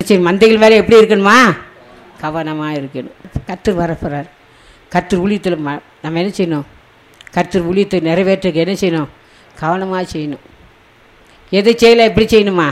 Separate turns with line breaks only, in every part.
சரி மந்தைகள் மேலே எப்படி இருக்கணுமா கவனமாக இருக்கணும் கற்று வரப்போகிறார் கற்று ஊழியத்தில் ம நம்ம என்ன செய்யணும் கற்று ஊழியத்தை நிறைவேற்றுக்கு என்ன செய்யணும் கவனமாக செய்யணும் எது செய்யலை எப்படி செய்யணுமா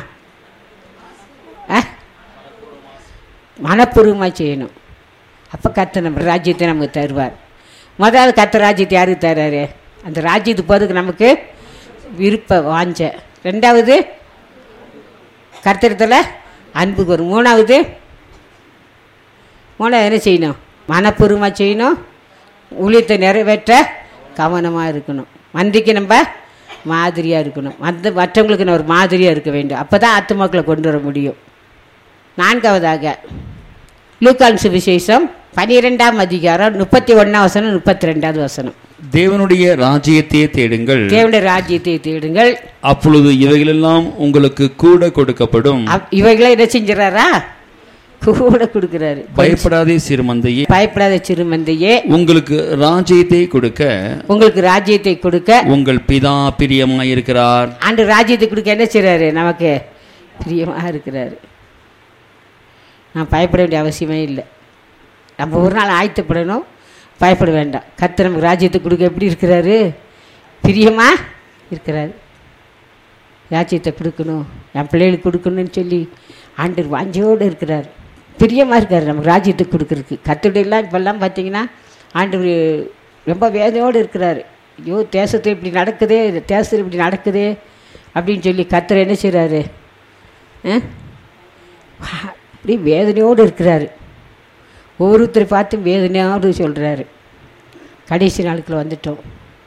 ஆ மனப்பூர்வமாக செய்யணும் அப்போ கத்த நம்ம ராஜ்யத்தை நமக்கு தருவார் முதல்ல கத்த ராஜ்யத்தை யாருக்கு தர்றாரு அந்த ராஜ்யத்துக்கு போகிறதுக்கு நமக்கு விருப்ப வாஞ்ச ரெண்டாவது கர்த்தரத்தில் அன்புக்கு வரும் மூணாவது மூணாவது என்ன செய்யணும் மனப்பூர்வமாக செய்யணும் ஊழியத்தை நிறைவேற்ற கவனமாக இருக்கணும் மந்திக்கு நம்ம மாதிரியாக இருக்கணும் மற்ற மற்றவங்களுக்கு நம்ம ஒரு மாதிரியாக இருக்க வேண்டும் அப்போ தான் ஆத்துமாக்களை கொண்டு வர முடியும் நான்காவதாக லூக்கான் சுவிசேஷம் பனிரெண்டாம் அதிகாரம் முப்பத்தி ஒன்றாம் வசனம் முப்பத்தி ரெண்டாவது வசனம்
தேவனுடைய ராஜ்யத்தையே தேடுங்கள்
தேவனுடைய ராஜ்யத்தை தேடுங்கள்
அப்பொழுது இவைகளெல்லாம் உங்களுக்கு கூட கொடுக்கப்படும்
அப்- இவைகளை என்ன செஞ்சுறாரா கூட கொடுக்குறாரு
பயப்படாதே சிறுமந்தையே
பயப்படாத சிறுமந்தையே
உங்களுக்கு ராஜ்யத்தை கொடுக்க
உங்களுக்கு ராஜ்யத்தை கொடுக்க
உங்கள் பிதா பிரியமாயிருக்கிறார்
ஆண்டு ராஜ்யத்தை கொடுக்க என்ன செய்றாரு நமக்கு பிரியமாக இருக்கிறாரு நான் பயப்பட வேண்டிய அவசியமே இல்லை நம்ம ஒரு நாள் ஆயத்தப்படணும் பயப்பட வேண்டாம் கர்த்தர் நமக்கு ராஜ்யத்தை கொடுக்க எப்படி இருக்கிறாரு பிரியமாக இருக்கிறாரு ராஜ்யத்தை கொடுக்கணும் என் பிள்ளைகளுக்கு கொடுக்கணும்னு சொல்லி ஆண்டவர் வாஞ்சையோடு இருக்கிறார் பிரியமாக இருக்கார் நமக்கு ராஜ்யத்தை கொடுக்குறதுக்கு கத்துடையெல்லாம் இப்போல்லாம் பார்த்தீங்கன்னா ஆண்டவர் ரொம்ப வேதனையோடு இருக்கிறாரு ஐயோ தேசத்தில் இப்படி நடக்குதே தேசத்தில் இப்படி நடக்குதே அப்படின்னு சொல்லி கத்தர் என்ன செய்கிறாரு அப்படி வேதனையோடு இருக்கிறாரு ஒவ்வொருத்தரை பார்த்து வேதனையோடு சொல்கிறாரு கடைசி நாளுக்குள்ள வந்துட்டோம்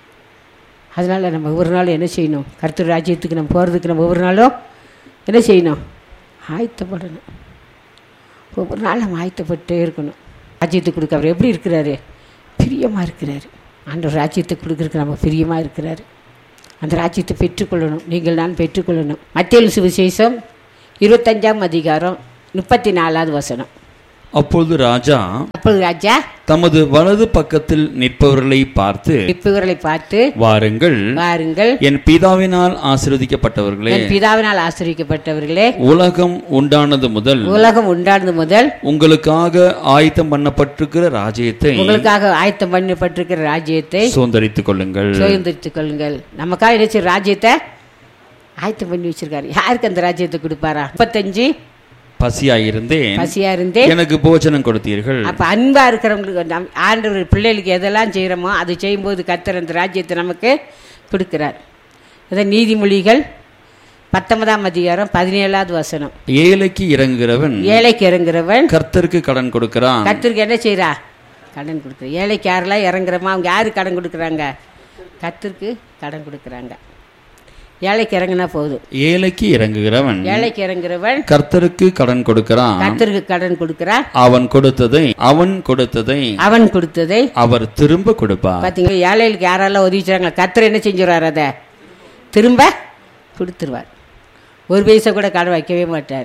அதனால் நம்ம ஒவ்வொரு நாளும் என்ன செய்யணும் கர்த்தர் ராஜ்யத்துக்கு நம்ம போகிறதுக்கு நம்ம ஒவ்வொரு நாளும் என்ன செய்யணும் ஆயத்தப்படணும் ஒவ்வொரு நாளும் நம்ம ஆயத்தப்பட்டே இருக்கணும் ராஜ்யத்துக்கு கொடுக்க அவர் எப்படி இருக்கிறாரு பிரியமாக இருக்கிறாரு ஆண்டவர் ராஜ்யத்தை கொடுக்குறதுக்கு நம்ம பிரியமாக இருக்கிறாரு அந்த ராஜ்யத்தை பெற்றுக்கொள்ளணும் நீங்கள் நான் பெற்றுக்கொள்ளணும் மத்திய சுவிசேஷம் இருபத்தஞ்சாம் அதிகாரம் முப்பத்தி நாலாவது வசனம்
அப்பொழுது ராஜா
அப்பொழுது ராஜா
தமது வலது பக்கத்தில் நிற்பவர்களை பார்த்து
இப்பவர்களை பார்த்து
வாருங்கள்
வாருங்கள்
என் பிதாவினால் ஆசீர்வதிக்கப்பட்டவர்களே
என் பிதாவினால் ஆசிரியப்பட்டவர்களே
உலகம் உண்டானது முதல்
உலகம் உண்டானது முதல்
உங்களுக்காக ஆயத்தம் பண்ணப்பட்டிருக்கிற ராஜ்யத்தை
உங்களுக்காக ஆயத்தம் பண்ணப்பட்டிருக்கிற ராஜ்யத்தை
சுதந்திரித்துக் கொள்ளுங்கள்
சுதந்திரித்துக் கொள்ளுங்கள் நமக்காக நினைச்ச ராஜ்யத்தை ஆயத்தம் பண்ணி வச்சிருக்காரு யாருக்கு அந்த ராஜ்யத்தை கொடுப்பாரா முப்பத்தஞ்சு
பசியாயிருந்தேன்
பசியா இருந்தே
எனக்கு போஜனம் கொடுத்தீர்கள்
அப்போ அன்பாக இருக்கிறவங்களுக்கு நம் ஆண்டவர் பிள்ளைகளுக்கு எதெல்லாம் செய்கிறோமோ அது செய்யும்போது கர்த்தர் அந்த ராஜ்யத்தை நமக்கு கொடுக்கிறார் இதை நீதிமொழிகள் பத்தொன்பதாம் அதிகாரம் பதினேழாவது வசனம்
ஏழைக்கு இறங்குகிறவன்
ஏழைக்கு இறங்குறவன்
கர்த்தருக்கு கடன் கொடுக்கிறான்
கர்த்தருக்கு என்ன செய்கிறா கடன் கொடுக்குற ஏழைக்கு யாரெல்லாம் இறங்குறோமா அவங்க யாருக்கு கடன் கொடுக்குறாங்க கர்த்தருக்கு கடன் கொடுக்குறாங்க ஏழைக்கு இறங்குனா போதும்
ஏழைக்கு இறங்குகிறவன்
ஏழைக்கு இறங்குறவன்
கர்த்தருக்கு கடன் கொடுக்கிறான்
கர்த்தருக்கு கடன் கொடுக்குறான்
அவன் கொடுத்ததை அவன் கொடுத்ததை
அவன் கொடுத்ததை
அவர் திரும்ப கொடுப்பார்
பார்த்தீங்களா ஏழைகளுக்கு யாரெல்லாம் உதவிச்சாங்களா கர்த்தர் என்ன செஞ்சுருவார் அதை திரும்ப கொடுத்துருவார் ஒரு பைசா கூட கடன் வைக்கவே மாட்டார்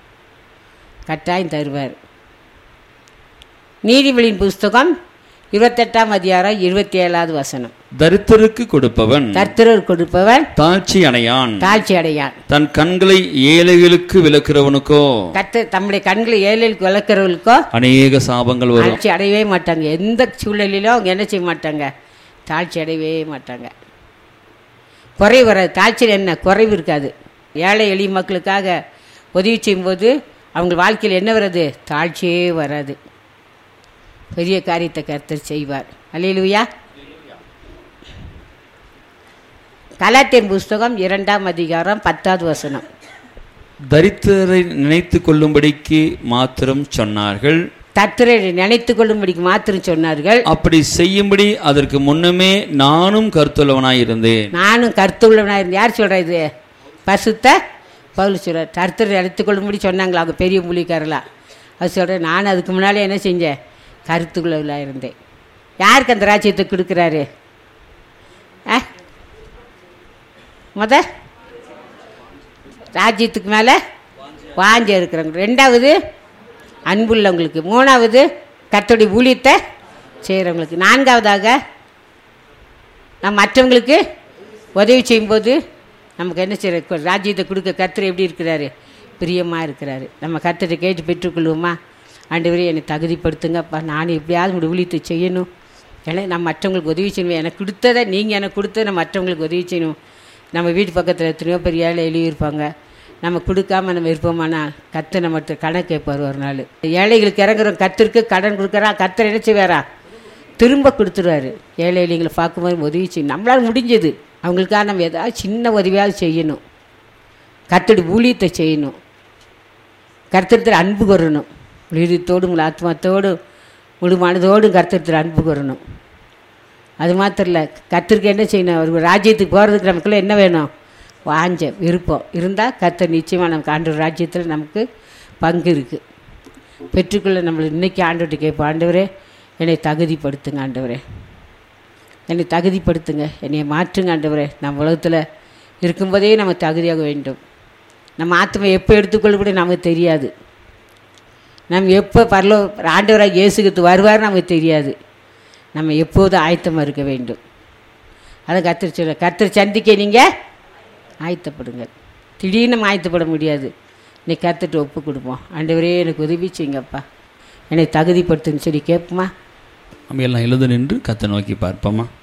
கட்டாயம் தருவார் நீதிபதியின் புஸ்தகம் இருபத்தெட்டாம் அதிகாரம் இருபத்தி ஏழாவது வசனம்
தரித்திற்கு கொடுப்பவன்
கர்த்தரர் கொடுப்பவன்
தாழ்ச்சி அடையான்
தாழ்ச்சி அடையான்
தன் கண்களை ஏழைகளுக்கு விளக்குறவனுக்கோ
கர்த்தர் தம்முடைய கண்களை ஏழைகளுக்கு வளர்க்குறவர்களுக்கோ
அநேக சாபங்கள் வரும்
தாழ்ச்சி அடையவே மாட்டாங்க எந்த சூழ்நிலையிலும் அவங்க என்ன செய்ய மாட்டாங்க தாழ்ச்சி அடையவே மாட்டாங்க குறைவு வராது தாழ்ச்சியில் என்ன குறைவு இருக்காது ஏழை எளிய மக்களுக்காக உதவி செய்யும்போது அவங்க வாழ்க்கையில் என்ன வராது தாழ்ச்சியே வராது பெரிய காரியத்தை கர்த்தர் செய்வார் அல்லேலூயா கலாத்தியன் புஸ்தகம் இரண்டாம் அதிகாரம் பத்தாவது வசனம்
தரித்திரரை நினைத்து கொள்ளும்படிக்கு மாத்திரம் சொன்னார்கள்
தத்துரை நினைத்து கொள்ளும்படிக்கு மாத்திரம் சொன்னார்கள்
அப்படி செய்யும்படி அதற்கு முன்னமே நானும் கருத்துள்ளவனாய் இருந்தேன்
நானும் கருத்துள்ளவனாக இருந்தேன் யார் சொல்கிறா இது பசுத்த பவுல் சொல்கிறார் கருத்தர் எடுத்துக்கொள்ளும்படி சொன்னாங்களா அவங்க பெரிய மொழிக்காரலாம் அது சொல்கிறேன் நான் அதுக்கு முன்னாலே என்ன செஞ்சேன் கருத்துக்குள்ளவளாக இருந்தேன் யாருக்கு அந்த ராஜ்யத்தை கொடுக்குறாரு ஆ முத ராஜ்யத்துக்கு மேலே வாஞ்ச இருக்கிறவங்க ரெண்டாவது அன்புள்ளவங்களுக்கு மூணாவது கர்த்தருடைய ஊழியத்தை செய்கிறவங்களுக்கு நான்காவதாக நம்ம மற்றவங்களுக்கு உதவி செய்யும்போது நமக்கு என்ன செய்யற ராஜ்யத்தை கொடுக்க கர்த்தர் எப்படி இருக்கிறாரு பிரியமாக இருக்கிறாரு நம்ம கர்த்தரை கேட்டு பெற்றுக்கொள்வோமா ஆண்டவரே என்னை தகுதிப்படுத்துங்கப்பா நான் எப்படியாவது உங்களுடைய ஊழியத்தை செய்யணும் ஏன்னா நான் மற்றவங்களுக்கு உதவி செய்யணும் எனக்கு கொடுத்ததை நீங்கள் எனக்கு கொடுத்ததை நான் மற்றவங்களுக்கு உதவி செய்யணும் நம்ம வீட்டு பக்கத்தில் எத்தனையோ பெரிய ஏழை எழுதியிருப்பாங்க நம்ம கொடுக்காம நம்ம இருப்போமானா கத்தை நம்ம கடன் கேட்பார் ஒரு நாள் ஏழைகளுக்கு இறங்குறோம் கத்திற்கு கடன் கொடுக்குறா கத்தர் என்ன செய்வாரா திரும்ப கொடுத்துருவாரு ஏழை ஏழைகளை பார்க்கும்போது உதவி செய்யணும் நம்மளால் முடிஞ்சது அவங்களுக்காக நம்ம ஏதாவது சின்ன உதவியாவது செய்யணும் கத்தடி ஊழியத்தை செய்யணும் கர்த்தத்தில் அன்பு கூறணும் உயிரத்தோடு உங்கள் ஆத்மாத்தோடு முழு மனதோடும் கர்த்தத்தில் அன்பு கூறணும் அது மாத்திரம் இல்லை கத்திரிக்கை என்ன செய்யணும் ஒரு ராஜ்யத்துக்கு போகிறதுக்கு நமக்குள்ள என்ன வேணும் வாஞ்ச விருப்பம் இருந்தால் கர்த்தர் நிச்சயமாக நமக்கு ஆண்டவர் ராஜ்யத்தில் நமக்கு பங்கு இருக்குது பெற்றுக்கொள்ள நம்மளை இன்றைக்கி ஆண்டவர்கிட்ட கேட்போம் ஆண்டவரே என்னை தகுதிப்படுத்துங்க ஆண்டவரே என்னை தகுதிப்படுத்துங்க என்னை மாற்றுங்க ஆண்டவரே நம்ம உலகத்தில் இருக்கும்போதே நம்ம தகுதியாக வேண்டும் நம்ம ஆத்மா எப்போ எடுத்துக்கொள்ள கூட நமக்கு தெரியாது நம்ம எப்போ பரலோ ஆண்டவராக இயேசுக்கு வருவார் நமக்கு தெரியாது நம்ம எப்போதும் ஆயத்தமாக இருக்க வேண்டும் அதை கத்திரி சொல்ல கத்திரி சந்திக்க நீங்கள் ஆயத்தப்படுங்க திடீர்னு நம்ம ஆயத்தப்பட முடியாது இன்னைக்கு கற்றுட்டு ஒப்பு கொடுப்போம் ஆண்டவரே எனக்கு உதவி செய்யுங்கப்பா என்னை தகுதிப்படுத்துன்னு சொல்லி கேட்போமா
நம்ம எல்லாம் எழுத நின்று கத்தை நோக்கி பார்ப்போமா